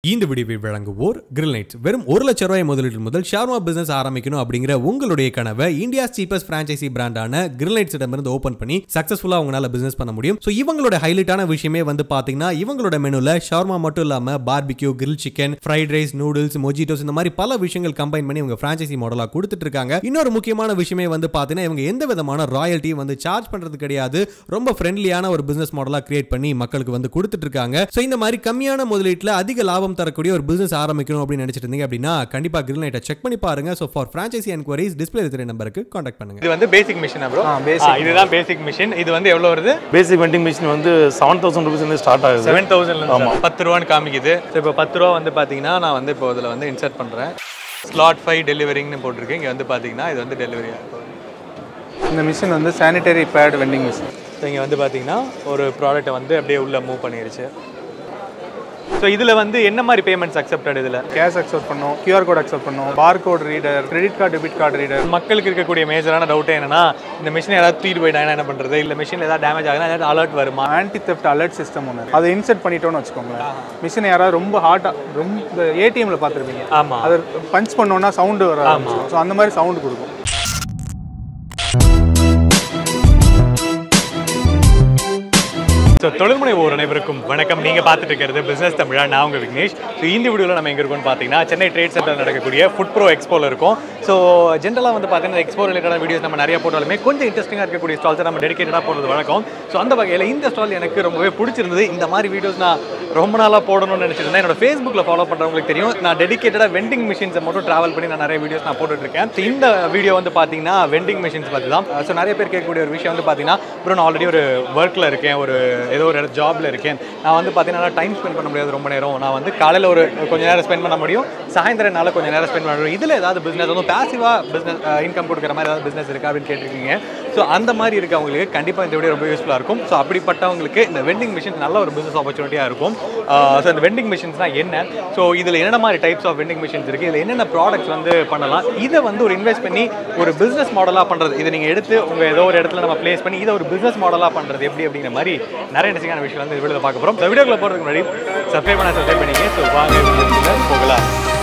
இந்த வீடியோவை வழங்குவோர் கிரில் நைட்ஸ் வெறும் ஒரு லட்ச ரூபாய் முதலீடு முதல் ஷார்மா பிசினஸ் ஆரம்பிக்கணும் அப்படிங்கிற உங்களுடைய கனவை இந்தியா சீப்பஸ்ட் பிரான்ச்சைசி பிராண்டான கிரில் நைட்ஸ் இடமிருந்து ஓபன் பண்ணி சக்சஸ்ஃபுல்லா அவங்களால பிசினஸ் பண்ண முடியும் ஸோ இவங்களோட ஹைலைட்டான விஷயமே வந்து பாத்தீங்கன்னா இவங்களோட மெனுல ஷார்மா மட்டும் இல்லாம barbecue grill chicken fried rice noodles mojitos இந்த மாதிரி பல விஷயங்கள் கம்பைன் பண்ணி இவங்க பிரான்ச்சைசி மாடலா கொடுத்துட்டு இருக்காங்க இன்னொரு முக்கியமான விஷயமே வந்து பாத்தீங்கன்னா இவங்க எந்த விதமான ராயல்ட்டி வந்து சார்ஜ் பண்றது கிடையாது ரொம்ப ஃப்ரெண்ட்லியான ஒரு பிசினஸ் மாடலா கிரியேட் பண்ணி மக்களுக்கு வந்து கொடுத்துட்டு இருக்காங்க ஸோ இந்த மாதிரி கம்மியான முதலீட்டுல அதிக லாபம் தரக்கூடிய ஒரு பிசினஸ் ஆரம்பிக்கணும் அப்படின்னு நினைச்சிட்டு இருந்தீங்க அப்படின்னா கண்டிப்பா கிரில் நைட்டை செக் பண்ணி பாருங்க so for franchisee enquiries display இருக்கிற நம்பருக்கு காண்டாக்ட் பண்ணுங்க இது வந்து பேசிக் மிஷின் ப்ரோ ஆ, basic. இதுதான் பேசிக் மிஷின் இது வந்து எவ்வளோ வருது பேசிக் வெண்டிங் மிஷின் வந்து செவன் தௌசண்ட் ருபீஸ்லேருந்து ஸ்டார்ட் ஆகுது செவன் தௌசண்ட் பத்து ரூபான்னு காமிக்குது ஸோ இப்போ பத்து ரூபா வந்து பார்த்தீங்கன்னா நான் வந்து இப்போ இதில் வந்து இன்சர்ட் பண்ணுறேன் ஸ்லாட் ஃபைவ் டெலிவரிங்னு போட்டிருக்கு இங்கே வந்து பார்த்தீங்கன்னா இது வந்து டெலிவரி ஆகும் இந்த மிஷின் வந்து sanitary pad vending machine so இங்கே வந்து பார்த்தீங்கன்னா ஒரு ப்ராடக்ட்டை வந்து அப்படியே உள்ளே மூவ் பண்ணிருச்சு ஸோ இதில் வந்து என்ன மாதிரி பேமெண்ட்ஸ் அக்செப்டட் இதில் கேஷ் அக்செப்ட் பண்ணோம் கியூஆர் கோட் அக்செப்ட் பண்ணோம் bar code reader credit card debit card reader மக்களுக்கு இருக்கக்கூடிய மேஜரான டவுட் என்னன்னா இந்த மிஷின் ஏதாவது தூக்கிட்டு போயிட்டாங்கன்னா என்ன பண்ணுறது இல்லை மிஷின் ஏதாவது டேமேஜ் ஆகுதுன்னா ஏதாவது அலர்ட் வருமா ஆன்டி தெஃப்ட் அலர்ட் சிஸ்டம் ஒன்று அதை இன்செர்ட் பண்ணிட்டோம்னு வச்சுக்கோங்களேன் மிஷினை யாராவது ரொம்ப ஹாட்டாக ரொம்ப இந்த ஏடிஎம்ல பார்த்துருப்பீங்க ஆமாம் அதை பஞ்ச் பண்ணோன்னா சவுண்டு வர ஸோ அந்த மாதிரி சவுண்டு கொடுக்கும் ஸோ தொழில்முனைவோர் அனைவருக்கும் வணக்கம் நீங்கள் பார்த்துட்டு இருக்கிறது பிஸ்னஸ் தமிழா நான் உங்கள் விக்னேஷ் ஸோ இந்த வீடியோவில் நம்ம எங்கே இருக்கோம்னு பார்த்தீங்கன்னா சென்னை ட்ரேட் சென்டர் நடக்கக்கூடிய ஃபுட் ப்ரோ எக்ஸ்போவில் இருக்கும் ஸோ ஜென்ரலாக வந்து பார்த்தீங்கன்னா எக்ஸ்போ ரிலேட்டடான வீடியோஸ் நம்ம நிறைய போட்டாலுமே கொஞ்சம் இன்ட்ரெஸ்டிங்காக இருக்கக்கூடிய ஸ்டால்ஸை நம்ம டெடிக்கேட்டடாக போடுறது வழக்கம் ஸோ அந்த வகையில் இந்த ஸ்டால் எனக்கு ரொம்பவே பிடிச்சிருந்தது இந்த மாதிரி வீடியோஸ் நான் ரொம்ப நாளாக போடணும்னு நினச்சிருந்தேன் என்னோட ஃபேஸ்புக்கில் ஃபாலோ பண்ணுறவங்களுக்கு தெரியும் நான் டெடிக்கேட்டடாக வெண்டிங் மிஷின்ஸை மட்டும் ட்ராவல் பண்ணி நான் நிறைய வீடியோஸ் நான் போட்டுட்ருக்கேன் ஸோ இந்த வீடியோ வந்து பார்த்தீங்கன்னா வெண்டிங் மிஷின்ஸ் பற்றி தான் ஸோ நிறைய பேர் கேட்கக்கூடிய ஒரு விஷயம் வந்து பார்த்தீங்கன்னா அப்புறம் நான் ஆல்ரெடி ஒரு ஒர்க்கில் இருக்கேன் ஒரு ஏதோ ஒரு ஜாப்ல இருக்கேன் நான் வந்து பார்த்தீங்கன்னா டைம் ஸ்பெண்ட் பண்ண முடியாது ரொம்ப நேரம் நான் வந்து காலையில் ஒரு கொஞ்ச நேரம் ஸ்பெண்ட் பண்ண முடியும் சாயந்தரம் நாள் கொஞ்சம் நேரம் ஸ்பெண்ட் பண்ண முடியும் இதில் ஏதாவது பிஸ்னஸ் வந்து பேசிவாக பிஸ்னஸ் இன்கம் கொடுக்குற மாதிரி ஏதாவது பிஸ்னஸ் இருக்கா அப்படின்னு கேட்டிருக்கீங்க ஸோ அந்த மாதிரி இருக்கவங்களுக்கு கண்டிப்பாக இந்த வீடியோ ரொம்ப யூஸ்ஃபுல்லாக இருக்கும் ஸோ அப்படிப்பட்டவங்களுக்கு இந்த வெண்டிங் மிஷின் நல்ல ஒரு பிஸ்னஸ் ஆப்பர்ச்சுனிட்டியாக இருக்கும் ஸோ இந்த வெண்டிங் மிஷின்ஸ்னால் என்ன ஸோ இதில் என்னென்ன மாதிரி டைப்ஸ் ஆஃப் வெண்டிங் மிஷின்ஸ் இருக்குது இதில் என்னென்ன ப்ராடக்ட்ஸ் வந்து பண்ணலாம் இதை வந்து ஒரு இன்வெஸ்ட் பண்ணி ஒரு பிஸ்னஸ் மாடலாக பண்ணுறது இதை நீங்கள் எடுத்து உங்கள் ஏதோ ஒரு இடத்துல நம்ம ப்ளேஸ் பண்ணி இதை ஒரு பிஸ்னஸ் மாடலாக பண்ணுறது எப்படி அப்படிங்கிற மாதிரி நிறைய இன்ட்ரெஸ்டிங்கான விஷயம் வந்து வீடியோவில் பார்க்க போகிறோம் இந்த வீடியோக்குள்ள போகிறதுக்கு முன்னாடி சப்ஸ்கிரைப் பண்ண சப்ஸ்கிரைப் பண்ணிங்க ஸோ வாங்க வீடியோக்குள்ள போகலாம்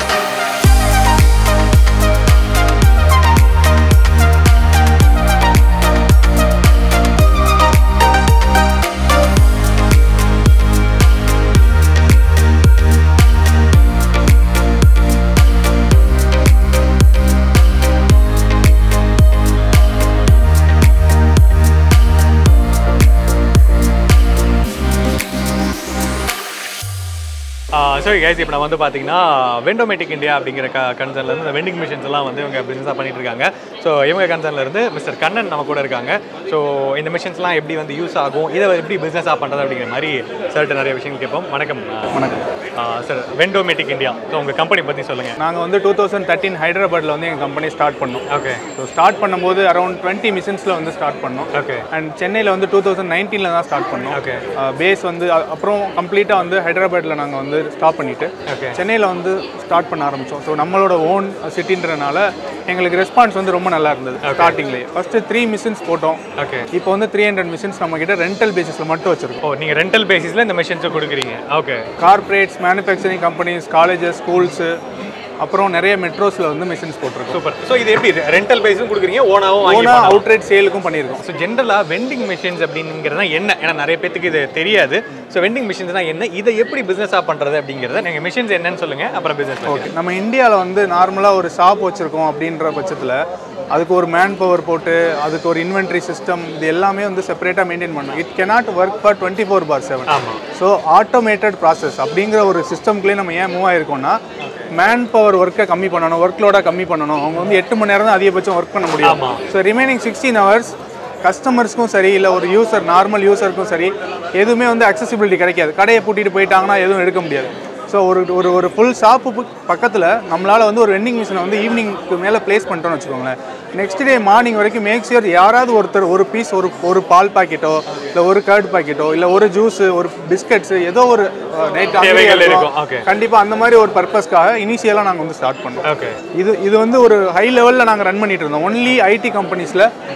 சரி கைஸ் இப்போ நான் வந்து பார்த்தீங்கன்னா வெண்டோமேட்டிக் இந்தியா அப்படிங்கிற க கன்சர்ன்லேருந்து இந்த வெண்டிங் மிஷின்ஸ் எல்லாம் வந்து இவங்க பிஸ்னஸாக பண்ணிட்டு இருக்காங்க ஸோ இவங்க கன்சர்ன்ல இருந்து மிஸ்டர் கண்ணன் நம்ம கூட இருக்காங்க ஸோ இந்த மிஷின்ஸ்லாம் எப்படி வந்து யூஸ் ஆகும் இதை எப்படி பிஸ்னஸாக பண்ணுறது அப்படிங்கிற மாதிரி சார்ட்டு நிறைய விஷயங்கள் கேட்போம் வணக்கம் வணக்கம் சார் வெண்டோமேட்டிக் இந்தியா ஸோ உங்கள் கம்பெனி பற்றி சொல்லுங்கள் நாங்கள் வந்து டூ தௌசண்ட் தேர்ட்டின் ஹைதராபாத்தில் வந்து எங்கள் கம்பெனி ஸ்டார்ட் பண்ணோம் ஓகே ஸோ ஸ்டார்ட் பண்ணும்போது அரௌண்ட் டுவெண்ட்டி மிஷின்ஸில் வந்து ஸ்டார்ட் பண்ணோம் ஓகே அண்ட் சென்னையில் வந்து டூ தௌசண்ட் நைன்டீனில் தான் ஸ்டார்ட் பண்ணோம் Okay. பேஸ் வந்து அ- அப்புறம் கம்ப்ளீட்டாக வந்து ஹைதராபாத்தில் நாங்கள் வந்து ஸ்டாப் பண்ணிவிட்டு Okay. சென்னையில் வந்து ஸ்டார்ட் பண்ண ஆரம்பித்தோம் ஸோ நம்மளோட ஓன் சிட்டின்றனால எங்களுக்கு ரெஸ்பான்ஸ் வந்து ரொம்ப நல்லா இருந்தது ஸ்டார்டிங்லேயே ஃபஸ்ட்டு த்ரீ மிஷின்ஸ் போட்டோம் ஓகே இப்போ வந்து த்ரீ ஹண்ட்ரட் மிஷின்ஸ் நம்ம கிட்ட ரெண்டல் பேசிஸில் மட்டும் வச்சிருக்கோம் ஓ நீங்கள் ரெண்டல் பேசிஸில் இந்த மிஷின்ஸை கொடுக்குறீங்க okay corporates manufacturing companies colleges schools அப்புறம் நிறைய மெட்ரோஸில் வந்து மிஷின்ஸ் போட்டிருக்கோம் சூப்பர் ஸோ இது எப்படி ரெண்டல் பேஸும் கொடுக்குறீங்க ஓனாவும் வாங்கி ஓனாக அவுட்ரேட் சேலுக்கும் பண்ணியிருக்கோம் ஸோ ஜென்ரலாக வெண்டிங் மிஷின்ஸ் அப்படிங்கிறதுனா என்ன ஏன்னா நிறைய பேத்துக்கு இது தெரியாது ஸோ வெண்டிங் மிஷின்ஸ்னா என்ன இதை எப்படி பிஸ்னஸாக பண்ணுறது அப்படிங்கிறத நீங்கள் மிஷின்ஸ் என்னன்னு சொல்லுங்கள் அப்புறம் பிஸ்னஸ் ஓகே நம்ம இந்தியாவில் வந்து நார்மலாக ஒரு ஷாப் வச்சுருக்கோம் அப்படின்ற பட்சத்தில் அதுக்கு ஒரு மேன் பவர் போட்டு அதுக்கு ஒரு இன்வென்ட்ரி சிஸ்டம் இது எல்லாமே வந்து செப்பரேட்டாக மெயின்டைன் பண்ணணும் it cannot work for twenty four by seven ஆமாம் ஸோ ஆட்டோமேட்டட் ப்ராசஸ் அப்படிங்கிற ஒரு சிஸ்டம்குள்ளேயே நம்ம ஏன் மூவ் ஆயிருக்கோம்னா மேன் பவர் ஒர்க்கை கம்மி பண்ணணும் ஒர்க் லோடாக கம்மி பண்ணணும் அவங்க வந்து எட்டு மணி நேரம் தான் அதிகபட்சம் ஒர்க் பண்ண முடியும் ஆமா. ஸோ ரிமைனிங் சிக்ஸ்டீன் ஹவர்ஸ் கஸ்டமர்ஸ்க்கும் சரி இல்லை ஒரு யூசர் நார்மல் யூசருக்கும் சரி எதுவுமே வந்து அக்சசிபிலிட்டி கிடைக்காது கடையை பூட்டிட்டு போயிட்டாங்கன்னா எதுவும் எடுக்க முடியாது ஸோ ஒரு ஒரு ஒரு ஃபுல் ஷாப்பு பக்கத்தில் நம்மளால் வந்து ஒரு வெண்டிங் மிஷினை வந்து ஈவினிங்க்கு மேலே ப்ளேஸ் பண்ணிட்டோம்னு வச்சுக்கோங்களேன் நெக்ஸ்ட் டே மார்னிங் வரைக்கும் மேக் ஷியர் யாராவது ஒருத்தர் ஒரு பீஸ் ஒரு ஒரு பால் பாக்கெட்டோ இல்லை ஒரு கர்ட் பாக்கெட்டோ இல்லை ஒரு ஜூஸு ஒரு பிஸ்கட்ஸு ஏதோ ஒரு நைட் தேவைகள் இருக்கும். Okay. கண்டிப்பாக அந்த மாதிரி ஒரு பர்பஸ்க்காக இனிஷியலாக நாங்கள் வந்து ஸ்டார்ட் பண்ணோம் ஓகே இது இது வந்து ஒரு ஹை லெவலில் நாங்கள் ரன் பண்ணிட்டு இருந்தோம் ஒன்லி ஐடி கம்பெனிஸில்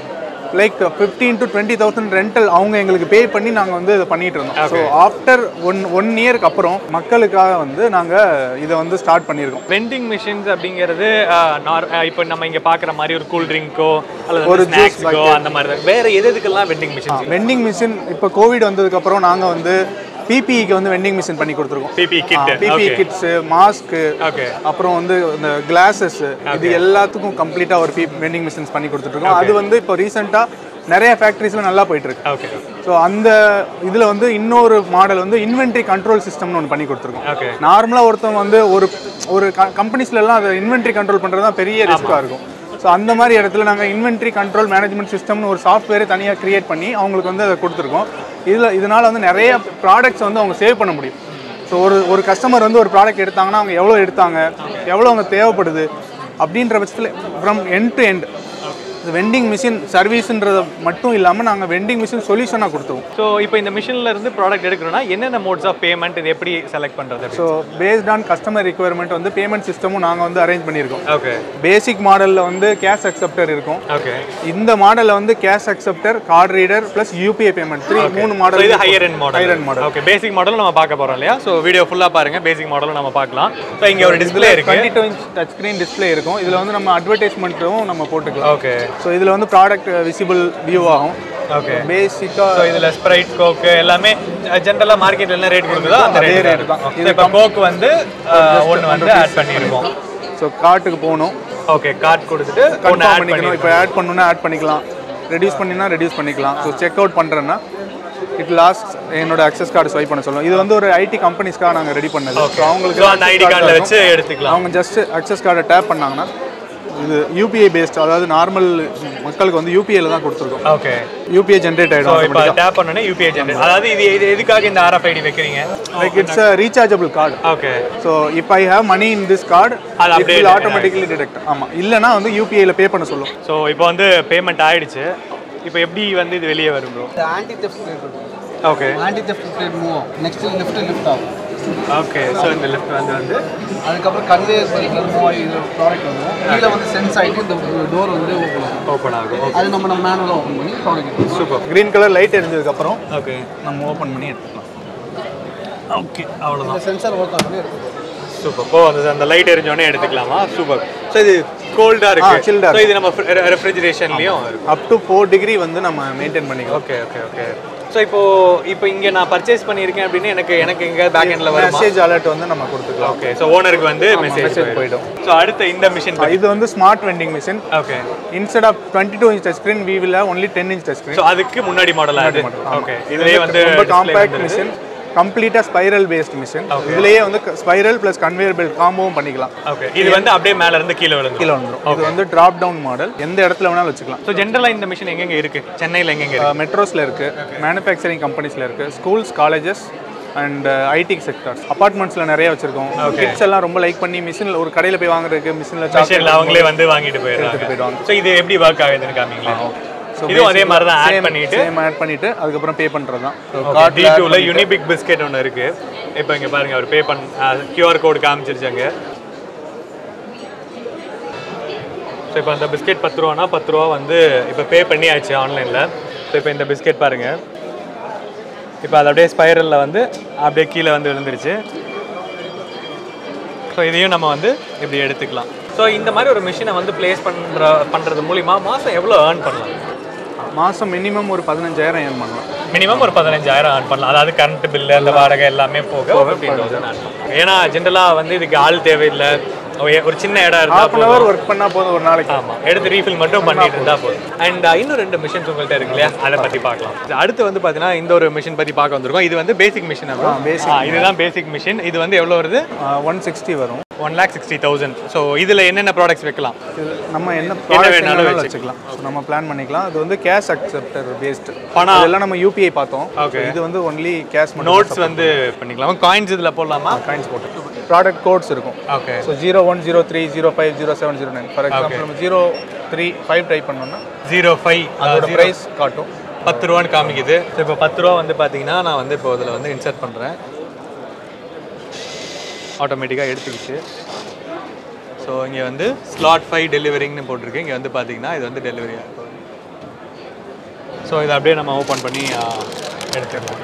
like fifteen to twenty thousand rental அவங்க எங்களுக்கு பே பண்ணி நாங்கள் வந்து இதை பண்ணிட்டு இருந்தோம் ஸோ ஆஃப்டர் ஒன் ஒன் இயருக்கு அப்புறம் மக்களுக்காக வந்து நாங்கள் இதை வந்து ஸ்டார்ட் பண்ணியிருக்கோம் வெண்டிங் மிஷின்ஸ் அப்படிங்கிறது இப்போ நம்ம இங்க பாக்குற மாதிரி ஒரு கூல் ட்ரிங்க்கோ அல்லது ஒரு ஒரு juice ஸ்நாக்ஸ்க்கோ அந்த மாதிரி தான் வேற எது எதுக்கெல்லாம் வெண்டிங் மிஷின்ஸ் வெண்டிங் மிஷின் இப்போ கோவிட் வந்ததுக்கப்புறம் நாங்கள் வந்து பிபிஇக்கு வந்து வெண்டிங் மிஷின் பண்ணி கொடுத்துருக்கோம் PP kit PP okay kits mask okay அப்புறம் வந்து இந்த கிளாஸஸ் இது எல்லாத்துக்கும் கம்ப்ளீட்டாக ஒரு பி வெண்டிங் மிஷின்ஸ் பண்ணி கொடுத்துட்ருக்கோம் அது வந்து இப்போ ரீசெண்டாக நிறைய ஃபேக்ட்ரிஸில் நல்லா போயிட்டு இருக்கு ஓகே ஸோ அந்த இதில் வந்து இன்னொரு மாடல் வந்து இன்வென்ட்ரி கண்ட்ரோல் சிஸ்டம்னு ஒன்று பண்ணி கொடுத்துருக்கோம் ஓகே நார்மலாக ஒருத்தவங்க வந்து ஒரு ஒரு கம்பெனிஸ்லலாம் அதை இன்வென்ட்ரி கண்ட்ரோல் பண்ணுறது தான் பெரிய ரிஸ்க்காக இருக்கும் ஸோ அந்த மாதிரி இடத்துல நாங்கள் இன்வென்ட்ரி கண்ட்ரோல் மேனேஜ்மெண்ட் சிஸ்டம்னு ஒரு சாஃப்ட்வேரை தனியாக கிரியேட் பண்ணி அவங்களுக்கு வந்து அதை கொடுத்துருக்கோம் இதில் இதனால் வந்து நிறைய ப்ராடக்ட்ஸ் வந்து அவங்க சேவ் பண்ண முடியும் ஸோ ஒரு ஒரு கஸ்டமர் வந்து ஒரு ப்ராடக்ட் எடுத்தாங்கன்னா அவங்க எவ்வளோ எடுத்தாங்க எவ்வளோ அவங்க தேவைப்படுது அப்படின்ற பட்சத்தில் from end to end vending machine சர்வீஸ்ன்றதை மட்டும் இல்லாமல் நாங்கள் வெண்டிங் மிஷின் சொல்யூஷனாக கொடுத்துருவோம் ஸோ இப்போ இந்த மிஷின்ல இருந்து ப்ராடக்ட் எடுக்கணும்னா என்னென்ன மோட்ஸ் ஆஃப் பேமெண்ட் இது எப்படி செலக்ட் பண்றது so based on customer requirement வந்து பேமெண்ட் சிஸ்டமும் நாங்கள் வந்து அரேஞ்ச் பண்ணியிருக்கோம் ஓகே பேசிக் மாடலில் வந்து கேஷ் அக்செப்டர் இருக்கும் ஓகே இந்த மாடலில் வந்து cash acceptor card reader plus UPI payment three மூணு ஸோ மாடல் இது higher end model higher end model okay basic மாடலும் நம்ம பார்க்க போறோம் இல்லையா ஸோ வீடியோ ஃபுல்லாக பாருங்க பேசிக் மாடலும் நம்ம பார்க்கலாம் ஸோ இங்க ஒரு டிஸ்பிளே இருக்கு twenty two inch touch screen display இருக்கும் இதில் வந்து நம்ம அட்வர்டைஸ்மெண்ட்டும் நம்ம போட்டுக்கலாம் ஓகே ஸோ இதில் வந்து ப்ராடக்ட் விசிபிள் வியூ ஆகும் ஓகே பேசிக்காக ஸோ இதில் ஸ்ப்ரைட் கோக்கு எல்லாமே ஜென்ரலாக மார்க்கெட்ல என்ன ரேட் கொடுக்குதோ அந்த அதே ரேட் rate தான். தான் இப்போ கோக் வந்து ஒன்று வந்து ஆட் பண்ணியிருக்கோம் ஸோ கார்ட்டுக்கு போகணும் ஓகே கார்ட் கொடுத்துட்டு ஒன்று கன்ஃபார்ம் ஆட் பண்ணிக்கணும் பண்ணிக்கணும் இப்போ ஆட் பண்ணணும்னா ஆட் பண்ணிக்கலாம் ரெடியூஸ் பண்ணினா ரெடியூஸ் பண்ணிக்கலாம் ஸோ செக் அவுட் பண்ணுறேன்னா இட் லாஸ்ட் என்னோட அக்சஸ் கார்டு ஸ்வைப் பண்ண சொல்லுவோம் இது வந்து ஒரு ஐடி கம்பெனிஸ்க்காக நாங்கள் ரெடி பண்ணது ஸோ அவங்களுக்கு ஸோ அந்த ஐடி கார்டில் வச்சு எடுத்துக்கலாம் அவங்க ஜஸ்ட் அக்சஸ் கார்டை டேப் பண்ணாங்கன்னா இது யூபிஐ பேஸ்ட் அதாவது நார்மல் மக்களுக்கு வந்து யூபிஐல தான் கொடுத்துருக்கோம் ஓகே யூபிஐ ஜென்ரேட் ஸோ ஆகிடும் இப்போ டேப் பண்ணோன்னே யூபிஐ ஜென்ரேட் அதாவது இது இது எதுக்காக இந்த RFID வைக்கிறீங்க like it's a rechargeable card okay so if I have money in this card அது இட் அப்படியே வில் ஆட்டோமேட்டிக்கலி டிடெக்ட் ஆமாம் இல்லைனா வந்து யூபிஐல பே பண்ண சொல்லும் ஸோ இப்போ வந்து பேமெண்ட் ஆயிடுச்சு இப்போ எப்படி வந்து இது வெளியே வரும் ப்ரோ இந்த ஆன்டி தெஃப்ட் பிளேட் இருக்கும் okay anti theft blade move ஆகும் நெக்ஸ்ட் லிஃப்ட் லிஃப்ட் ஆகும் ஓகே ஸோ இந்த லெஃப்ட் வந்து வந்து அதுக்கப்புறம் கன்வேயர் பெல்ட்ல மூவ் ஆகி இது ப்ராடக்ட் வந்துடும் கீழே வந்து சென்ஸ் ஆகிட்டு இந்த டோர் வந்து ஓப்பன் ஆகும் ஓப்பன் ஆகும் அது நம்ம நம்ம மேனுவலாக ஓப்பன் பண்ணி product super green colour light எரிஞ்சதுக்கப்புறம் ஓகே நம்ம ஓப்பன் பண்ணி எடுத்துக்கலாம் ஓகே அவ்வளோதான் இந்த சென்சார் ஒர்க் ஆகணும் இருக்கும் சூப்பர் ஓ அந்த அந்த லைட் எரிஞ்சோடனே எடுத்துக்கலாமா சூப்பர் ஸோ இது கோல்டாக இருக்கு ஆ, chilled ஆ ஸோ இது நம்ம ரெஃப்ரிஜரேஷன்லேயும் இருக்கும் அப் டு ஃபோர் டிகிரி வந்து நம்ம மெயின்டைன் பண்ணிக்கலாம் ஓகே ஓகே ஓகே ஸோ இப்போ இப்போ இங்கே நான் பர்ச்சேஸ் பண்ணியிருக்கேன் அப்படின்னு எனக்கு எனக்கு எங்கே பேக் எண்டில் வருமா மெசேஜ் அலர்ட் வந்து நம்ம கொடுத்துக்கலாம் ஓகே ஸோ ஓனருக்கு வந்து மெசேஜ் message போயிடும். ஸோ அடுத்த இந்த மிஷின் இது வந்து smart vending machine okay instead of twenty two inch touch screen we will only ten inch touch screen so அதுக்கு முன்னாடி மாடலாக அது ஓகே இதுலேயே வந்து ரொம்ப display காம்பேக்ட் வந்துருது. மிஷின் கம்ப்ளீட்டாக ஸ்பைரல் பேஸ்ட் மிஷின் இதுலயே வந்து ஸ்பைரல் ப்ளஸ் கன்வேயர் பெல்ட் காம்போவும் பண்ணிக்கலாம் ஓகே இது வந்து அப்படியே மேல இருந்து கீழே விழுந்து கீழே வந்துடும் இது வந்து டிராப் டவுன் மாடல் எந்த இடத்துல வேணாலும் வச்சுக்கலாம் ஸோ ஜென்ரலாக இந்த மிஷின் எங்கெங்க இருக்கு சென்னையில் எங்கெங்க இருக்கு மெட்ரோஸில் இருக்கு மேனுஃபேக்சரிங் கம்பெனிஸில் இருக்கு schools colleges and IT sectors அபார்ட்மெண்ட்ஸில் நிறைய வச்சிருக்கோம் கிட்ஸ் எல்லாம் ரொம்ப லைக் பண்ணி மிஷினில் ஒரு கடையில் போய் வாங்குறதுக்கு மிஷினில் மிஷினில் அவங்களே வந்து வாங்கிட்டு போயிடுறாங்க போயிடுவாங்க. ஸோ இது எப்படி ஒர்க் ஆகுதுன்னு காமிங்களேன் இதுவும் அதே மாதிரி தான் ஆட் பண்ணிட்டு சேம் ஆட் பண்ணிட்டு அதுக்கப்புறம் பே பண்ணுறது தான் டி டூவில் யூனிபிக் பிஸ்கெட் ஒன்று இருக்கு இப்போ இங்க பாருங்க அவர் பே பண்ண கியூஆர் கோடு காமிச்சிருச்சாங்க ஸோ இப்போ அந்த பிஸ்கெட் பத்து ரூபானா பத்து ரூபா வந்து இப்போ பே பண்ணியாச்சு ஆன்லைனில் ஸோ இப்போ இந்த பிஸ்கெட் பாருங்க இப்போ அது அப்படியே ஸ்பைரலில் வந்து அப்படியே கீழே வந்து விழுந்துருச்சு ஸோ இதையும் நம்ம வந்து இப்படி எடுத்துக்கலாம் ஸோ இந்த மாதிரி ஒரு மிஷினை வந்து ப்ளேஸ் பண்ணுற பண்ணுறது மூலிமா மாதம் எவ்வளோ ஏர்ன் பண்ணலாம் மாதம் மினிமம் ஒரு பதினஞ்சாயிரம் ஏர்ன் பண்ணலாம் மினிமம் ஒரு பதினஞ்சாயிரம் ஆன் பண்ணலாம் அதாவது கரண்ட் பில்லு அந்த வாடகை எல்லாமே போக ஃபிஃப்டீன் தௌசண்ட் ஏன்னா ஜென்ரலாக வந்து இதுக்கு ஆள் தேவையில்லை ஒரு- ஒரு சின்ன இடம் இருந்தால் ஹாஃப் அன் ஹவர் ஒர்க் பண்ணால் போதும் ஒரு நாளைக்கு ஆமா எடுத்து ரீஃபில் மட்டும் பண்ணிட்டு இருந்தா போதும் அண்ட் இன்னும் ரெண்டு மிஷின்ஸ் உங்கள்கிட்ட இருக்கு இல்லையா அதை பத்தி பார்க்கலாம் அடுத்து வந்து பாத்தீங்கன்னா இந்த ஒரு மிஷின் பத்தி பார்க்க வந்திருக்கோம் இது வந்து பேசிக் மிஷின் basic. இதுதான் பேசிக் மிஷின் இது வந்து எவ்வளவு வருது ஒன் சிக்ஸ்டி வரும் one lakh sixty thousand so இதுல என்னென்ன ப்ராடக்ட்ஸ் வைக்கலாம் இது நம்ம என்ன ப்ராடக்ட் வேணாலும் வேணாலும் வச்சுக்கலாம் ஸோ நம்ம பிளான் பண்ணிக்கலாம் இது வந்து கேஷ் அக்செப்டர் பேஸ்டு பணம். இதெல்லாம் நம்ம யூபிஐ பார்த்தோம் Okay. இது வந்து ஒன்லி கேஷ் மட்டும் நோட்ஸ் வந்து பண்ணிக்கலாம் காயின்ஸ் இதுல போடலாமா காயின்ஸ் போட்டு ப்ராடக்ட் கோட்ஸ் இருக்கும் okay so zero one zero three zero five zero seven zero nine for example நம்ம ஜீரோ த்ரீ ஃபைவ் டைப் பண்ணோம்னா ஜீரோ ஃபைவ் அதோட ப்ரைஸ் காட்டும் பத்து ரூபான்னு காமிக்குது ஸோ இப்போ பத்து ரூபா வந்து பார்த்தீங்கன்னா நான் வந்து இப்போ இதில் வந்து இன்சர்ட் பண்ணுறேன் ஆட்டோமேட்டிக்காக எடுத்துக்கிச்சு ஸோ இங்கே வந்து ஸ்லாட் ஃபைவ் டெலிவரிங்னு போட்டிருக்கு இங்கே வந்து பார்த்தீங்கன்னா இது வந்து டெலிவரி ஆகும் ஸோ இதை அப்படியே நம்ம ஓப்பன் பண்ணி ஆ, எடுத்துடலாம்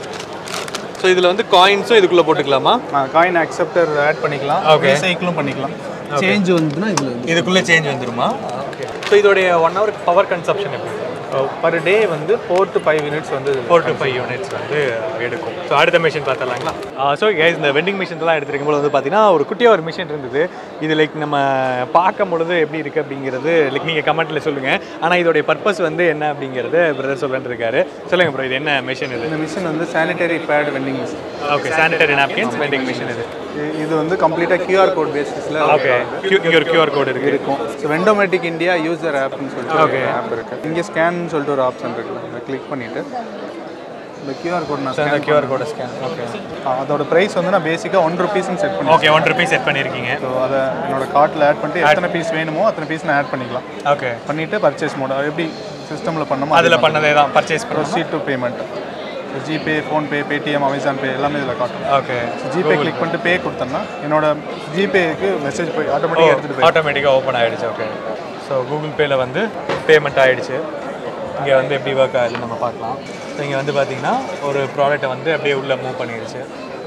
ஸோ இதில் வந்து காயின்ஸும் இதுக்குள்ளே போட்டுக்கலாமா காயின் அக்செப்டர் ஆட் பண்ணிக்கலாம் Okay. ரீசைக்கிளும் பண்ணிக்கலாம் சேஞ்ச் வந்துன்னா இதில் வந்து இதுக்குள்ளே சேஞ்ச் வந்துருமா ஓகே ஸோ இதோடைய ஒன் ஹவர் பவர் கன்சப்ஷன் எப்படி பர் டே வந்து ஃபோர் டு ஃபைவ் மினிட்ஸ் வந்து ஃபோர் டு ஃபைவ் யூனிட்ஸ் வந்து எடுக்கும் ஸோ அடுத்த மிஷின் பார்த்துடலாங்களா ஸோ guys இந்த வெண்டிங் மிஷின்லாம் எடுத்துருக்கும் போது வந்து பார்த்தீங்கன்னா ஒரு குட்டியாக ஒரு மிஷின் இருந்தது இது லைக் நம்ம பார்க்கும் பொழுது எப்படி இருக்குது அப்படிங்கிறது லைக் நீங்கள் கமெண்ட்டில் சொல்லுங்கள் ஆனால் இதோடைய பர்பஸ் வந்து என்ன அப்படிங்கிறது பிரதர் சொல்லன்னு இருக்காரு சொல்லுங்கள் ப்ரோ இது என்ன மிஷின் இது இந்த மிஷின் வந்து sanitary pad vending machine okay sanitary napkins vending machine இது இது வந்து கம்ப்ளீட்டாக கியூஆர் கோட் பேசிஸில் ஓகே இங்கே ஒரு கியூஆர் கோடு இருக்குது இருக்கும் ஸோ வெண்டோமேட்டிக் இந்தியா யூசர் ஆப்னு சொல்லிட்டு ஒரு ஆப் இருக்குது இங்கே ஸ்கேன் சொல்லிட்டு ஒரு ஆப்ஷன் இருக்குது அதை கிளிக் பண்ணிவிட்டு இந்த கியூஆர் கோட் நான் இந்த scan கியூஆர் கோடை ஸ்கேன் ஓகே ஆ, அதோட ப்ரைஸ் வந்து நான் பேசிக்காக ஒன் ருபீஸ்னு செட் பண்ணி ஓகே ஒன் ருபீஸ் செட் பண்ணியிருக்கீங்க ஸோ அதை என்னோட கார்ட்டில் ஆட் பண்ணிட்டு எத்தனை பீஸ் வேணுமோ அத்தனை பீஸ் நான் ஆட் பண்ணிக்கலாம் ஓகே பண்ணிவிட்டு பர்ச்சேஸ் மோட் எப்படி சிஸ்டமில் பண்ணமோ அதில் பண்ணதே தான் பர்ச்சேஸ் பண்ணோம் proceed to payment GPay PhonePe Paytm Amazon Pay எல்லாமே இதில் காட்டும் ஓகே ஜிபே கிளிக் பண்ணிட்டு பே கொடுத்தோம்னா என்னோட ஜிபேக்கு மெசேஜ் போய் ஆட்டோமேட்டிக்காக எடுத்துகிட்டு போய் ஆட்டோமேட்டிக்காக ஓப்பன் ஆகிடுச்சு ஓகே ஸோ கூகுள் பேயில் வந்து பேமெண்ட் ஆகிடுச்சு இங்கே வந்து எப்படி ஒர்க் ஆகுது நம்ம பார்க்கலாம் ஸோ இங்கே வந்து பார்த்தீங்கன்னா ஒரு ப்ராடக்ட்டை வந்து அப்படியே உள்ளே மூவ் பண்ணிடுச்சு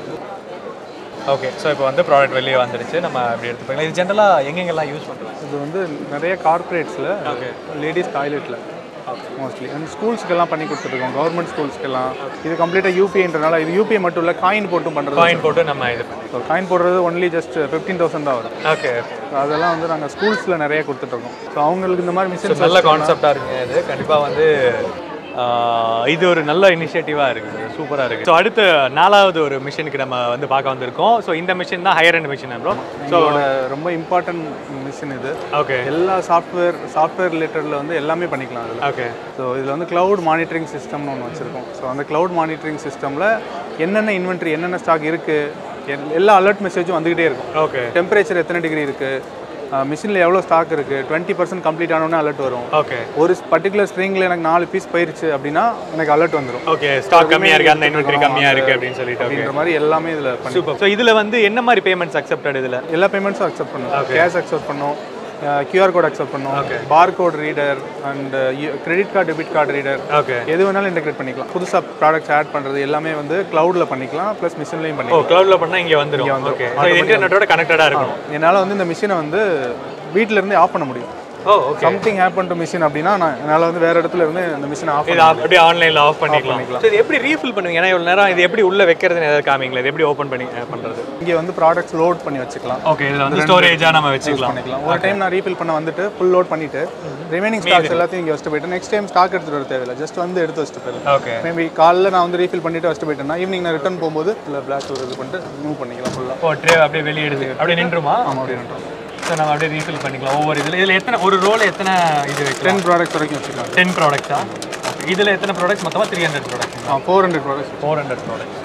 ஓகே ஸோ இப்போ வந்து ப்ராடக்ட் வெளியே வந்துடுச்சு நம்ம அப்படி எடுத்து போய்க்கலாம் இது ஜென்ரலாக எங்கெங்கெல்லாம் யூஸ் பண்ணுறோம் இது வந்து நிறைய கார்ப்பரேட்ஸில் ஓகே லேடிஸ் டாய்லெட்டில் மோஸ்ட்லி அண்ட் ஸ்கூல்ஸ்க்கெல்லாம் பண்ணி கொடுத்துருக்கோம் கவர்மெண்ட் ஸ்கூல்ஸ்க்கெல்லாம் இது கம்ப்ளீட்டாக யூபிஐன்றனால இது யூபிஐ மட்டும் இல்லை காயின் போட்டும் பண்ணுறது காயின் போட்டு நம்ம இது பண்ணி ஸோ காயின் போடுறது ஒன்லி ஜஸ்ட் ஃபிஃப்டீன் தௌசண்ட் தான் வரும் ஓகே So அதெல்லாம் வந்து நாங்கள் ஸ்கூல்ஸில் நிறைய கொடுத்துட்ருக்கோம் ஸோ அவங்களுக்கு இந்த மாதிரி ஸோ மிஷின்ஸ் நல்ல கான்செப்டாக இருக்குங்க இது கண்டிப்பாக வந்து ஆஹ், இது ஒரு நல்ல இனிஷியேட்டிவாக இருக்குது சூப்பராக இருக்குது ஸோ அடுத்த நாலாவது ஒரு மிஷினுக்கு நம்ம வந்து பார்க்க வந்திருக்கோம் ஸோ இந்த மிஷின் தான் higher end machine bro so இதோட ரொம்ப இம்பார்ட்டன்ட் மிஷின் இது ஓகே எல்லா சாஃப்ட்வேர் சாஃப்ட்வேர் ரிலேட்டடில் வந்து எல்லாமே பண்ணிக்கலாம் அதில் ஓகே ஸோ இதில் வந்து க்ளவுட் மானிட்டரிங் சிஸ்டம்னு ஒன்று வச்சுருக்கோம் ஸோ அந்த க்ளவுட் மானிட்டரிங் சிஸ்டமில் என்னென்ன இன்வென்ட்ரி என்னென்ன ஸ்டாக் இருக்குது எல்லா அலர்ட் மெசேஜும் வந்துக்கிட்டே இருக்கும் ஓகே டெம்பரேச்சர் எத்தனை டிகிரி இருக்குது மிஷினில் எவ்வளோ ஸ்டாக் இருக்குது டுவெண்ட்டி பர்சன்ட் கம்ப்ளீட் ஆனோடனே அலர்ட் வரும் ஓகே ஒரு பர்டிகுலர் ஸ்ப்ரிங்கில் எனக்கு நாலு பீஸ் போயிருச்சு அப்படின்னா எனக்கு அலர்ட் வந்துடும் ஓகே ஸ்டாக் கம்மியாக இருக்குது அந்த இன்வென்ட்ரி கம்மியாக இருக்குது அப்படின்னு சொல்லிட்டு ஓகே அப்படின்ற மாதிரி எல்லாமே இதில் பண்ணி சூப்பர் ஸோ இதில் வந்து என்ன மாதிரி பேமெண்ட்ஸ் அக்செப்டட் இதில் எல்லா பேமெண்ட்ஸும் அக்செப்ட் பண்ணும் கேஷ் அக்செப்ட் பண்ணும் கியூஆர் கோட் அக்செப்ட் பண்ணும் bar code reader and credit card debit card reader okay எது வேணாலும் இன்டெகிரேட் பண்ணிக்கலாம் புதுசாக ப்ராடக்ட்ஸ் ஆட் பண்ணுறது எல்லாமே வந்து க்ளவுடில் பண்ணிக்கலாம் ப்ளஸ் மிஷின்லையும் ஓ பண்ணிக்கலாம் க்ளவுடில் பண்ணால் இங்கே வந்துடும் ஓகே ஸோ இன்டர்நெட்டோட கனெக்டடாக இருக்கணும் என்னால் வந்து இந்த மிஷினை வந்து வீட்டில இருந்தே ஆஃப் பண்ண முடியும் oh okay something happen to machine அப்படின்னா நான் என்னால் வந்து வேற இடத்துல இருந்து இந்த மிஷினை ஆஃப் இது அப்படியே ஆன்லைனில் ஆஃப் பண்ணிக்கலாம் ஸோ இது எப்படி ரீஃபில் பண்ணுவீங்க ஏன்னா இவ்வளோ நேரம் இது எப்படி உள்ளே வைக்கிறதுன்னு ஏதாவது காமிங்களா இது எப்படி ஓப்பன் பண்ணி அஹ், பண்றது இங்கே வந்து ப்ராடக்ட்ஸ் லோட் பண்ணி வச்சுக்கலாம் ஓகே இதில் வந்து ஸ்டோரேஜாக நம்ம வச்சுக்கலாம் பண்ணிக்கலாம் ஒரு டைம் நான் ரீஃபில் பண்ண வந்துட்டு ஃபுல் லோட் பண்ணிட்டு ரிமைனிங் ஸ்டாக்ஸ் எல்லாத்தையும் இங்கே வச்சுட்டு போயிட்டு நெக்ஸ்ட் டைம் ஸ்டாக் எடுத்துட்டு வர தேவையில்லை ஜஸ்ட் வந்து எடுத்து வச்சுட்டு போயிடலாம் ஓகே மேபி காலைல நான் வந்து ரீஃபில் பண்ணிட்டு வச்சுட்டு போயிட்டேன்னா ஈவினிங் நான் ரிட்டர்ன் போகும்போது இல்லை பிளாக் இது பண்ணிட்டு மூவ் பண்ணிக்கலாம் ஃபுல்லாக ஓ ட்ரே அப்படியே வெளியே எடுத்து அப்படியே நின்றுமா ஆமாம் அப்படின்னு ஸோ நம்ம அப்படியே ரீஃபில் பண்ணிக்கலாம் ஒவ்வொரு இதில் இதில் எத்தனை ஒரு ரோல் எத்தனை இது வைக்கலாம் டென் ப்ராடக்ட்ஸ் வரைக்கும் வச்சுக்கலாம் டென் ப்ராடக்ட்ஸா இதில் எத்தனை ப்ராடக்ட்ஸ் மொத்தமாக three hundred products ah four hundred products four hundred products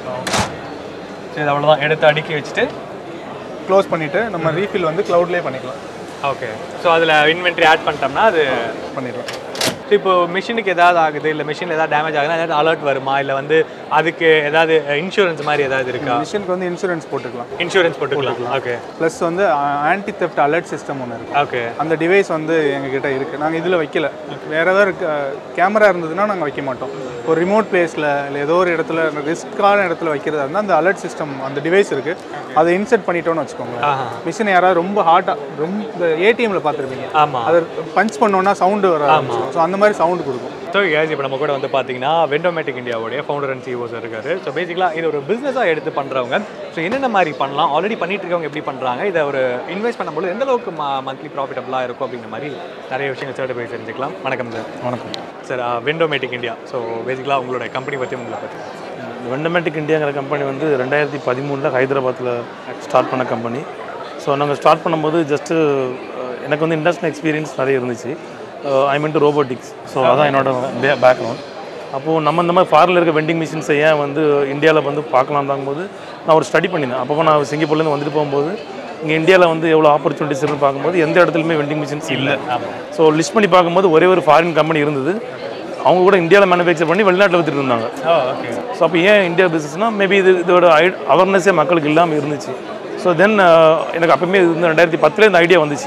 சரி அவ்வளோதான் எடுத்து அடுக்கி வச்சுட்டு க்ளோஸ் பண்ணிவிட்டு நம்ம ரீஃபில் வந்து க்ளவுட்லேயே பண்ணிக்கலாம் ஓகே ஸோ அதில் இன்வென்ட்ரி ஆட் பண்ணிட்டோம்னா அது பண்ணிடலாம் ஸோ இப்போ மிஷினுக்கு ஏதாவது ஆகுது இல்லை மிஷின் ஏதாவது டேமேஜ் ஆகுதுன்னா ஏதாவது அலர்ட் வருமா இல்லை வந்து அதுக்கு ஏதாவது இன்சூரன்ஸ் மாதிரி ஏதாவது இருக்கா மிஷினுக்கு வந்து இன்சூரன்ஸ் போட்டுக்கலாம் இன்சூரன்ஸ் போட்டுக்கலாம் ஓகே ப்ளஸ் வந்து ஆன்டி தெஃப்ட் அலர்ட் சிஸ்டம் ஒன்று இருக்குது ஓகே அந்த டிவைஸ் வந்து எங்ககிட்ட இருக்குது நாங்கள் இதில் வைக்கல வேறு ஏதாவது கேமரா இருந்ததுன்னா நாங்கள் வைக்க மாட்டோம் ஒரு ரிமோட் பிளேஸில் இல்லை ஏதோ ஒரு இடத்துல ரிஸ்க்கான இடத்துல வைக்கிறதா இருந்தால் அந்த அலர்ட் சிஸ்டம் அந்த டிவைஸ் இருக்குது அதை இன்செர்ட் பண்ணிட்டோம்னு வச்சுக்கோங்க ஆஹா மிஷின் யாராவது ரொம்ப ஹார்ட்டாக ரொம்ப இந்த ஏடிஎம்ல பார்த்துருப்பீங்க ஆமாம் அதை பஞ்ச் பண்ணோன்னா சவுண்டு வர ஸோ அந்த மாதிரி சவுண்டு கொடுக்கும் ஸோ கேஸ் இப்போ நம்ம கூட வந்து பார்த்தீங்கன்னா வெண்டோமேட்டிக் இந்தியாவுடைய ஃபவுண்டர் அண்ட் சிஓ சார் இருக்காரு ஸோ பேசிக்கலாக இது ஒரு பிஸ்னஸாக எடுத்து பண்ணுறவங்க ஸோ என்னென்ன மாதிரி பண்ணலாம் ஆல்ரெடி பண்ணிட்டு இருக்கவங்க எப்படி பண்ணுறாங்க இதை ஒரு இன்வெஸ்ட் பண்ணும்போது எந்த அளவுக்கு மந்த்லி ப்ராஃபிட்டபுளாக இருக்கும் அப்படிங்கிற மாதிரி நிறைய விஷயங்கள் சார் போய் தெரிஞ்சுக்கலாம் வணக்கம் சார் வணக்கம் சார் வெண்டோமேட்டிக் இந்தியா ஸோ பேசிக்கலாக உங்களோட கம்பெனி பற்றி உங்களை பற்றி வெண்டமேட்டிக் இந்தியாங்கிற கம்பெனி வந்து ரெண்டாயிரத்தி பதிமூணில் ஹைதராபாத்தில் ஸ்டார்ட் பண்ண கம்பெனி ஸோ நாங்கள் ஸ்டார்ட் பண்ணும்போது ஜஸ்ட்டு எனக்கு வந்து இண்டஸ்ட்ரியல் எக்ஸ்பீரியன்ஸ் நிறைய இருந்துச்சு I mean to robotics so அதான் என்னோட பேக்ரவுண்ட் அப்போது நம்ம இந்த மாதிரி ஃபாரில் இருக்க வெண்டிங் மிஷின்ஸை ஏன் வந்து இந்தியாவில் வந்து பார்க்கலாம் தாங்கும்போது நான் ஒரு ஸ்டடி பண்ணியிருந்தேன் அப்போ நான் சிங்கப்பூர்லேருந்து வந்துட்டு போகும்போது இங்கே இந்தியாவில் வந்து எவ்வளோ ஆப்பர்ச்சுனிட்டிஸ் இருக்குன்னு பார்க்கும்போது எந்த இடத்துலையுமே வெண்டிங் மிஷின்ஸ் இல்லை ஸோ லிஸ்ட் பண்ணி பார்க்கும்போது ஒரே ஒரு ஃபாரின் கம்பெனி இருந்தது அவங்க கூட இந்தியாவில் மேனுஃபேக்சர் பண்ணி வெளிநாட்டில் வித்துட்டு இருந்தாங்க ஓகே ஸோ அப்போ ஏன் இந்தியா பிஸ்னஸ்னால் மேபி இது இதோட ஐ அவேர்னஸே மக்களுக்கு இல்லாமல் இருந்துச்சு ஸோ தென் எனக்கு அப்பவுமே இது வந்து ரெண்டாயிரத்தி பத்தில் இந்த ஐடியா வந்துச்சு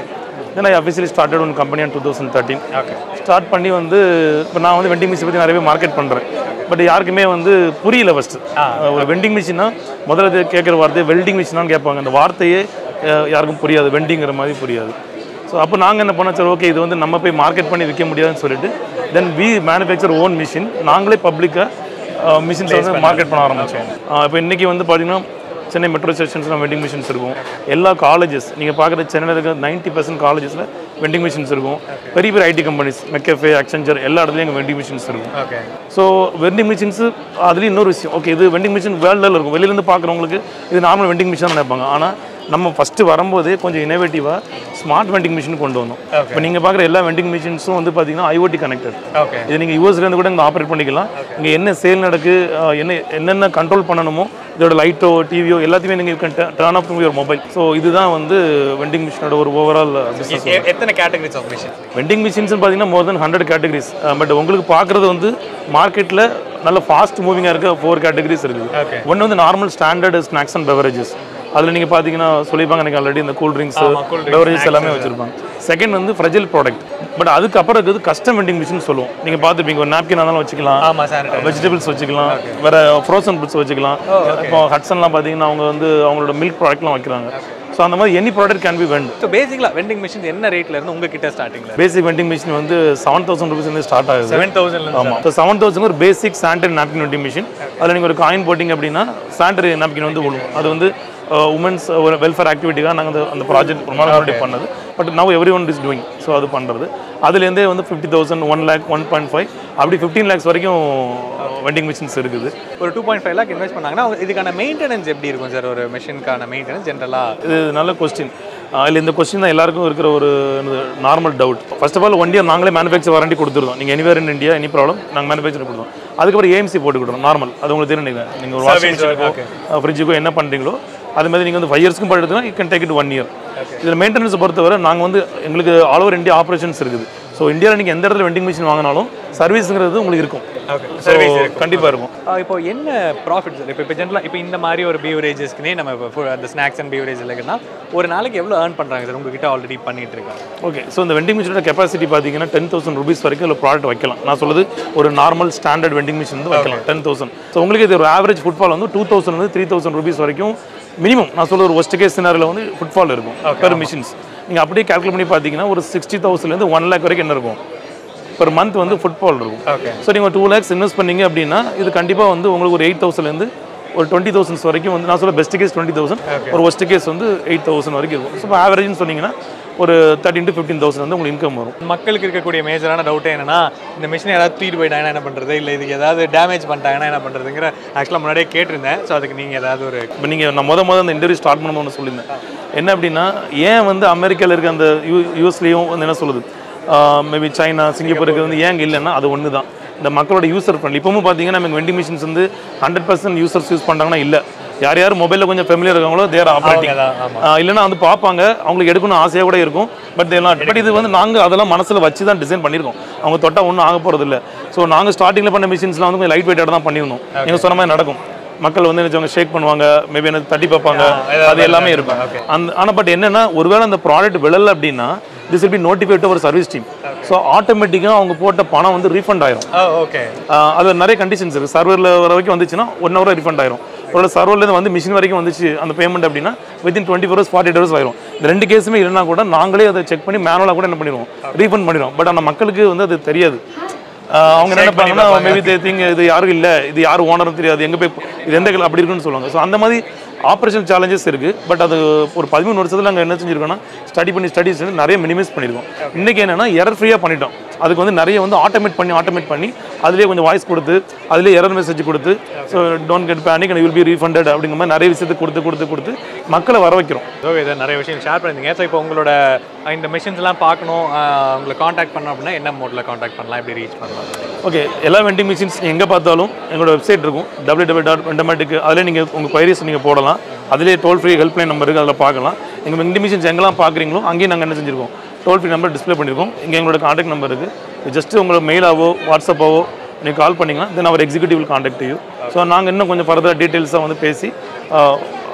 then I officially started one company two thousand thirteen okay start பண்ணி வந்து இப்போ நான் வந்து வெண்டிங் மிஷின் பற்றி நிறைய மார்க்கெட் பண்ணுறேன் பட் யாருக்குமே வந்து புரியல ஃபஸ்ட்டு ஒரு வெண்டிங் மிஷினா முதல்ல கேட்குற வார்த்தை வெல்டிங் மிஷினான்னு கேட்பாங்க அந்த வார்த்தையே அஹ், யாருக்கும் புரியாது வெண்டிங்கிற மாதிரி புரியாது ஸோ அப்போ நாங்கள் என்ன பண்ணோம் சரி ஓகே இது வந்து நம்ம போய் மார்க்கெட் பண்ணி விற்க முடியாதுன்னு சொல்லிட்டு then we manufacture own machine நாங்களே பப்ளிக்காக மிஷின்ஸ் வந்து மார்க்கெட் பண்ண ஆரம்பித்தோம் இப்போ இன்றைக்கி வந்து பார்த்தீங்கன்னா சென்னை மெட்ரோ ஸ்டேஷன்ஸில் வெண்டிங் மிஷின்ஸ் இருக்கும் எல்லா காலேஜஸ் நீங்கள் பார்க்குற சென்னையில் இருக்க நைன்ட்டி பர்சன்ட் காலேஜஸில் வெண்டிங் மிஷின்ஸ் இருக்கும் பெரிய பெரிய ஐடி கம்பெனிஸ் மெக்கஃபே அக்சென்ச்சர் எல்லா இடத்துலையும் எங்கள் வெண்டிங் மிஷின்ஸ் இருக்கும் ஓகே ஸோ வெண்டிங் மிஷின்ஸு அதுலேயும் இன்னொரு விஷயம் ஓகே இது வெண்டிங் மிஷின் வேர்ல்டில் இருக்கும் வெளியிலேருந்து பார்க்குறவங்களுக்கு இது நார்மல் வெண்டிங் மிஷின் நினைப்பாங்க ஆனால் நம்ம ஃபஸ்ட்டு வரும்போதே கொஞ்சம் இனோவேட்டிவாக ஸ்மார்ட் வெண்டிங் மிஷின் கொண்டு வந்தோம் இப்போ நீங்கள் பார்க்குற எல்லா வெண்டிங் மிஷின்ஸும் வந்து பார்த்தீங்கன்னா ஐஓடி கனெக்டட் ஓகே இது நீங்கள் யூஎஸ்லேருந்து கூட இங்கே ஆப்ரேட் பண்ணிக்கலாம் இங்கே என்ன சேல் நடக்கு அஹ், என்ன என்னென்ன கண்ட்ரோல் பண்ணணுமோ இதோட லைட்டோ டிவியோ எல்லாத்தையுமே நீங்கள் turn off your mobile so இதுதான் வந்து வெண்டிங் மிஷினோட ஒரு ஓவரால் பிஸ்னஸ் எத்தனை categories of machine vending machines பார்த்தீங்கன்னா more than hundred categories but உங்களுக்கு பார்க்குறது வந்து மார்க்கெட்டில் நல்ல ஃபாஸ்ட் மூவிங்காக இருக்க ஃபோர் கேட்டகரிஸ் இருக்குது Okay. ஒன்று வந்து normal standard snacks and beverages அதில் நீங்கள் பார்த்தீங்கன்னா சொல்லியிருப்பாங்க எனக்கு ஆல்ரெடி இந்த cool drinks cool drinks, beverages எல்லாமே வச்சுருப்பாங்க செகண்ட் வந்து ஃப்ரெஜில் ப்ராடக்ட் பட் அதுக்கப்புறம் இருக்குது கஸ்டம் வெண்டிங் மிஷின் சொல்லுவோம் நீங்கள் பார்த்துருப்பீங்க ஒரு நாப்கின் இருந்தாலும் வச்சுக்கலாம் ஆமா சானிடைசர் வெஜிடபிள்ஸ் வச்சுக்கலாம் வேற ஃப்ரோசன் ஃபுட்ஸ் வச்சுக்கலாம் இப்போ ஹட்சன்லாம் பார்த்தீங்கன்னா அவங்க வந்து அவங்களோட மில்க் ப்ராடக்ட்லாம் வைக்கிறாங்க ஸோ அந்த மாதிரி any product can be vend so basically vending machine என்ன ரேட்ல இருந்து உங்ககிட்ட ஸ்டார்டிங்ல பேசிக் வெண்டிங் மிஷின் வந்து செவன் தௌசண்ட் ருபீஸ்லேருந்து ஸ்டார்ட் ஆகுது செவன் தௌசண்ட்ல ஆமாம் ஸோ செவன் தௌசண்ட் ஒரு basic sanitary napkin vending machine அதில் நீங்கள் ஒரு காயின் போட்டிங்க அப்படின்னா சானிடரி நாப்கின் வந்து விழும் அது வந்து உமன்ஸ் ஒரு வெல்ஃபேர் ஆக்டிவிட்டிக்காக நாங்கள் அந்த அந்த ப்ராஜெக்ட் பிரமாணம் பண்ணது but now every one is doing so அது பண்ணுறது அதுலேருந்தே வந்து fifty thousand one lakh one point five அப்படி ஃபிஃப்டீன் லேக்ஸ் வரைக்கும் வெண்டிங் மிஷின்ஸ் இருக்குது ஒரு two point five lakh invest பண்ணாங்கன்னா இதுக்கான மெயின்டெனன்ஸ் எப்படி இருக்கும் சார் ஒரு மிஷினுக்கான மெயின்டெனன்ஸ் ஜென்ரலா இது நல்ல கொஸ்டின் இல்லை இந்த கொஸ்டின் தான் எல்லாருக்கும் இருக்கிற ஒரு normal doubt first of all one year நாங்களே மேனுஃபேக்சர் வாரண்டி கொடுத்துருந்தோம் நீங்கள் anywhere in India any problem நாங்கள் மேனுஃபேக்சர் கொடுத்தோம் அதுக்கப்புறம் ஏஎம்சி போட்டு கொடுத்தோம் நார்மல் அது உங்களுக்கு தெரியும் நீங்கள் நீங்கள் ஒரு வாஷிங் மிஷினுக்கோ ஃப்ரிட்ஜுக்கோ என்ன பண்ணுறீங்களோ அது மாதிரி நீங்கள் வந்து ஃபைவ் இயர்ஸ்க்கும் படுத்துனா you can take it one year இதில் மெயின்டெனன்ஸ் பொறுத்தவரை நாங்கள் வந்து எங்களுக்கு ஆல் ஓவர் இந்தியா ஆப்ரேஷன்ஸ் இருக்குது ஸோ இந்தியாவில் நீங்கள் எந்த இடத்துல வெண்டிங் மிஷின் வாங்கினாலும் சர்வீஸுங்கிறது உங்களுக்கு இருக்கும் சர்வீஸ் கண்டிப்பாக இருக்கும் இப்போ என்ன ப்ராஃபிட் சார் இப்போ இப்போ ஜென்ரலாக இப்போ இந்த மாதிரி ஒரு பீவரேஜஸ்க்குனே நம்ம இப்போ food- அந்த ஸ்நாக்ஸ் அண்ட் பீவரேஜ் இருக்குன்னா ஒரு நாளைக்கு எவ்வளோ ஏர்ன் பண்ணுறாங்க சார் உங்ககிட்ட ஆல்ரெடி பண்ணிட்டு இருக்காங்க ஓகே ஸோ இந்த வெண்டிங் மிஷினோட கெப்பாசிட்டி பார்த்தீங்கன்னா டென் தௌசண்ட் ருபீஸ் வரைக்கும் இதில் ப்ராடக்ட் வைக்கலாம் நான் சொல்லுது ஒரு நார்மல் ஸ்டாண்டர்ட் வெண்டிங் மிஷின் வந்து வைக்கலாம் டென் தௌசண்ட் ஸோ உங்களுக்கு இது ஒரு ஆவரேஜ் ஃபுட்பால் வந்து டூ தௌசண்ட் வந்து த்ரீ தௌசண்ட் ருபீஸ் வரைக்கும் மினிமம் நான் சொல்ல ஒரு ஒஸ்ட் கேஸ் சினாரில் வந்து ஃபுட்பால் இருக்கும் பெர் மிஷின்ஸ் நீங்கள் அப்படியே கால்குலேட் பண்ணி பார்த்தீங்கன்னா ஒரு சிக்ஸ்டி தௌசண்ட்லேருந்து ஒன் லேக் வரைக்கும் என்ன இருக்கும் பெர் மந்த் வந்து ஃபுட்பால் இருக்கும் Okay. ஸோ நீங்கள் டூ லேக்ஸ் இன்வெஸ்ட் பண்ணீங்க அப்படின்னா இது கண்டிப்பாக வந்து உங்களுக்கு ஒரு எயிட் தௌசண்ட்லேருந்து ஒரு டுவெண்ட்டி தௌசண்ட்ஸ் வரைக்கும் வந்து நான் சொல்ல பெஸ்ட் கேஸ் டுவெண்ட்டி தௌசண்ட் ஒரு ஒஸ்ட் கேஸ் வந்து எயிட் தௌசண்ட் வரைக்கும் இருக்கும் ஸோ இப்போ ஆவரேஜ்னு சொன்னீங்கன்னா ஒரு தேர்ட்டின் டு ஃபிஃப்டீன் தௌசண்ட் வந்து உங்களுக்கு இன்கம் வரும் மக்களுக்கு இருக்கக்கூடிய மேஜரான டவுட் என்னன்னா இந்த மிஷினை யாராவது தூக்கிட்டு போயிட்டாங்கன்னா என்ன பண்ணுறது இல்லை இதுக்கு ஏதாவது டேமேஜ் பண்ணிட்டாங்கன்னா என்ன பண்ணுறதுங்கிற ஆக்சுவலாக முன்னாடியே கேட்டிருந்தேன் ஸோ அதுக்கு நீங்கள் ஏதாவது ஒரு இப்போ நீங்கள் நான் முத முத அந்த இன்டர்வியூ ஸ்டார்ட் பண்ணணும் ஒன்று சொல்லியிருந்தேன் என்ன அப்படின்னா ஏன் வந்து அமெரிக்காவில் இருக்க அந்த யூ யூஎஸ்லேயும் வந்து என்ன சொல்லுது மேபி சைனா சிங்கப்பூருக்கு வந்து ஏன் இல்லைன்னா அது ஒன்று தான் இந்த மக்களோட யூசர் ஃப்ரெண்ட்லி இப்பவும் பார்த்தீங்கன்னா நமக்கு வெண்டிங் மிஷின்ஸ் வந்து ஹண்ட்ரட் பர்சன்ட் யூசர்ஸ் யூஸ் பண்ணுறாங்கன்னா இல்லை யார் யார் மொபைலில் கொஞ்சம் ஃபெமிலியர் இருக்காங்களோ தேர் ஆப்ரேட்டிங் தான், இல்லைன்னா வந்து பார்ப்பாங்க அவங்களுக்கு எடுக்கணும் ஆசையாக கூட இருக்கும் பட் எல்லாம் பட் இது வந்து நாங்கள் அதெல்லாம் மனசில் வச்சு தான் டிசைன் பண்ணியிருக்கோம் அவங்க தொட்டா ஒன்றும் ஆக போகிறது இல்லை ஸோ நாங்கள் ஸ்டார்டிங்கில் பண்ண மிஷின்ஸ்லாம் வந்து கொஞ்சம் லைட் வெயிட்டாக தான் பண்ணியிருந்தோம் நீங்கள் சொன்ன மாதிரி நடக்கும் மக்கள் வந்து நினைச்சவங்க ஷேக் பண்ணுவாங்க மேபி எனக்கு தட்டி பார்ப்பாங்க அது எல்லாமே இருக்கும் அந்த ஆனால் பட் என்னன்னா ஒருவேளை அந்த ப்ராடக்ட் விழல அப்படின்னா this will be notified to ஒரு சர்வீஸ் டீம் ஸோ ஆட்டோமேட்டிக்காக அவங்க போட்ட பணம் வந்து ரீஃபண்ட் ஆயிரும் ஓகே ஆஹ் அதுல நிறைய கண்டிஷன்ஸ் இருக்குது சர்வரில் வர வரைக்கும் வந்துச்சுன்னா ஒன் ஹவர் ரீஃபண்ட் ஆயிரும் ஒரு சர்வர்லேருந்து வந்து மிஷின் வரைக்கும் வந்துச்சு அந்த பேமெண்ட் அப்படின்னா within twenty four hours forty hours ஆயிரும் இந்த ரெண்டு கேஸுமே இல்லைனா கூட நாங்களே அதை செக் பண்ணி மேனுவலாக கூட என்ன பண்ணிடுவோம் ரீஃபண்ட் பண்ணிடுவோம் பட் ஆனால் மக்களுக்கு வந்து அது தெரியாது ஆஹ் அவங்க என்ன நினைப்பாங்கன்னா மேபி தே திங் இது யாரும் இல்லை இது யார் ஓனரும் தெரியாது எங்கே போய் இது எந்த கல் அப்படி இருக்குன்னு சொல்லுவாங்க ஸோ அந்த மாதிரி ஆப்ரேஷன் சேலஞ்சஸ் இருக்குது பட் அது ஒரு பதிமூணு வருஷத்தில் நாங்கள் என்ன செஞ்சிருக்கோம்னா ஸ்டடி பண்ணி ஸ்டடிஸ் நிறைய மினிமைஸ் பண்ணியிருக்கோம் இன்றைக்கி என்னன்னா எரர் ஃப்ரீயாக பண்ணிட்டோம் அதுக்கு வந்து நிறைய வந்து ஆட்டோமேட் பண்ணி ஆட்டோமேட் பண்ணி அதுலேயே கொஞ்சம் வாய்ஸ் கொடுத்து அதுலேயே எரர் மெசேஜ் கொடுத்து so don't get panic and will be refunded அப்படிங்கிற மாதிரி நிறைய விஷயத்தை கொடுத்து கொடுத்து கொடுத்து மக்களை வர வைக்கிறோம் ஸோ இதை நிறைய விஷயம் ஷேர் பண்ணிருந்தீங்க ஸோ இப்போ உங்களோட அஹ், இந்த மிஷின்ஸ்லாம் பார்க்கணும் அஹ், உங்களை காண்டாக்ட் பண்ணோம் அப்படின்னா என்ன மோடில் காண்டாக்ட் பண்ணலாம் எப்படி ரீச் பண்ணலாம் ஓகே எல்லா வெண்டிங் மிஷின்ஸ் எங்கே பார்த்தாலும் எங்களோட வெப்சைட் இருக்கும் டபிள்யூ டபிள்யூ டாட் வெண்டமேட்டிக் அதில் நீங்கள் உங்கள் கொயரிஸ் நீங்கள் போடலாம் அதிலே டோல் ஃப்ரீ ஹெல்ப்லைன் நம்பர் இருக்குது அதில் பார்க்கலாம் எங்கள் வெண்டிங் மிஷின்ஸ் எங்கெல்லாம் பார்க்குறீங்களோ அங்கேயும் நாங்கள் என்ன செஞ்சுருக்கோம் டோல் ஃப்ரீ நம்பர் டிஸ்ப்ளே பண்ணியிருக்கோம் இங்கே எங்களோட காண்டாக்ட் நம்பர் இருக்குது ஜஸ்ட் உங்களோட மெயிலாவோ வாட்ஸ்அப்பாவோ நீங்கள் கால் பண்ணிங்கன்னா தென் அவர் எக்ஸிக்யூட்டிவ் காண்டாக்ட் யூ ஸோ நாங்கள் இன்னும் கொஞ்சம் ஃபர்தர் டீட்டெயில்ஸாக வந்து பேசி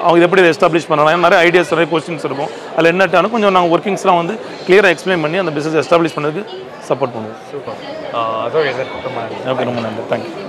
அவங்க இது எப்படி எஸ்டாப்ளிஷ் பண்ணலாம் நிறைய ஐடியாஸ் நிறைய கொஸ்டின்ஸ் இருக்கும் அதில் என்னட்டாலும் கொஞ்சம் நாங்கள் ஒர்க்கிங்ஸ்லாம் வந்து கிளியராக எக்ஸ்பிளைன் பண்ணி அந்த பிஸ்னஸ் எஸ்டாப்ளிஷ் பண்ணதுக்கு சப்போர்ட் பண்ணுவோம் சூப்பர் ஓகே சார் ரொம்ப ஓகே ரொம்ப நன்றி தேங்க்யூ